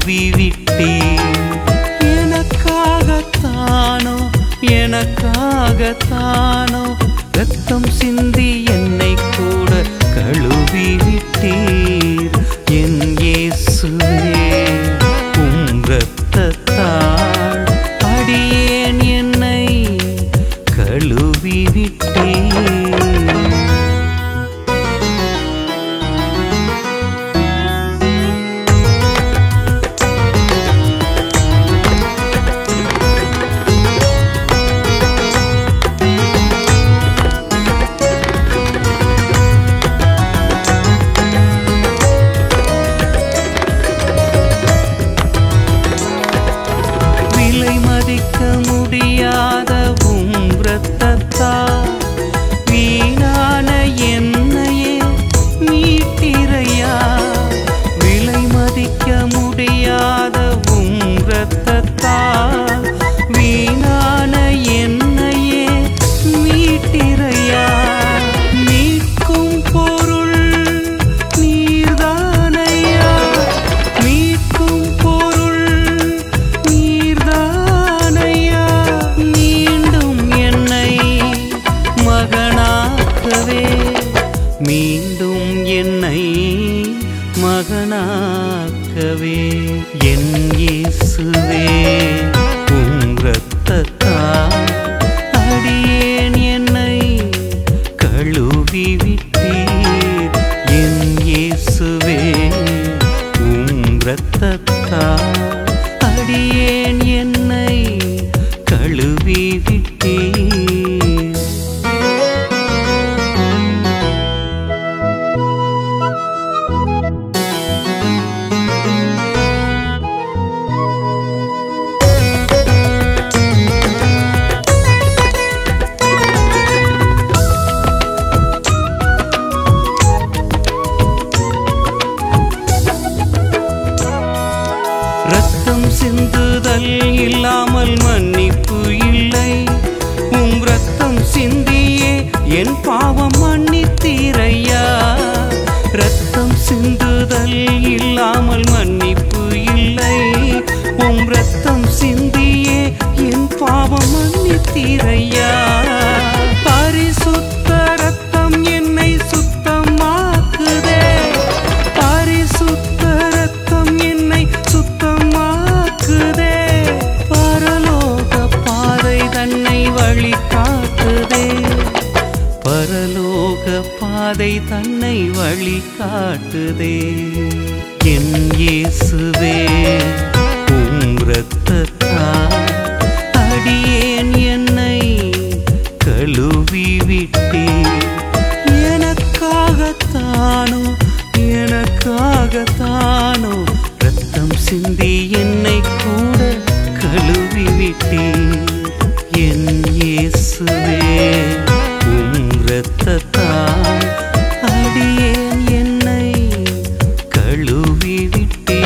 கழுவி விட்டீர் எனக்காகத்தானோ எனக்காகத்தானோ ரத்தம் சிந்தி என்னை கூட கழுவி விட்டீர் என் இயேசுவே உம் ரத்தத்தால் அடியேன் என்னை கழுவி விட்டீர் விலை மதிக்க முடியாத உம் இரத்தத்தால் வீணான என்னையே மீட்டிரையா விலை மதிக்க முடியாத உம் இரத்தத்தால் வீணான என்னையே மீட்டிரையா மீட்கும் பொருள் நீர்தானையா மீட்கும் பொருள் நீர்தானையா மீண்டும் என்னை மகனாக்கவே மீண்டும் என்னை மகனாக்கவே என் இயேசுவே உம் இரத்தத்தால் அடியேன் என்னை கழுவி விட்டீர் என் இயேசுவே உம் இரத்தத்தால் அடியேன் என்னை கழுவி விட்டீர் ரத்தம் சிந்துதல் இல்லாமல் மன்னிப்பு இல்லை உம் ரத்தம் சிந்தியே என் பாவம் மன்னித்தீரையா ரத்தம் சிந்துதல் இல்லாமல் மன்னிப்பு இல்லை உம் ரத்தம் சிந்தியே என் பாவம் மன்னித்தீரையா பரிசுத்த ரத்தம் என்னை சுத்தமாக்குதே பரிசுத்த ரத்தம் என்னை சுத்தமாக்குதே பரலோக பாதை தன்னை வழி காட்டுதே பரலோக பாதை தன்னை வழி காட்டுதே என் இயேசுவே உம் இரத்தத்தால் அடியேன் என்னை கழுவி விட்டீர் எனக்காகத்தானோ எனக்காகத்தானோ ரத்தம் சிந்தி என்னை கூட கழுவி விட்டீர் என் இயேசுவே உம் இரத்தத்தால் அடியேன் என்னை கழுவி விட்டீர்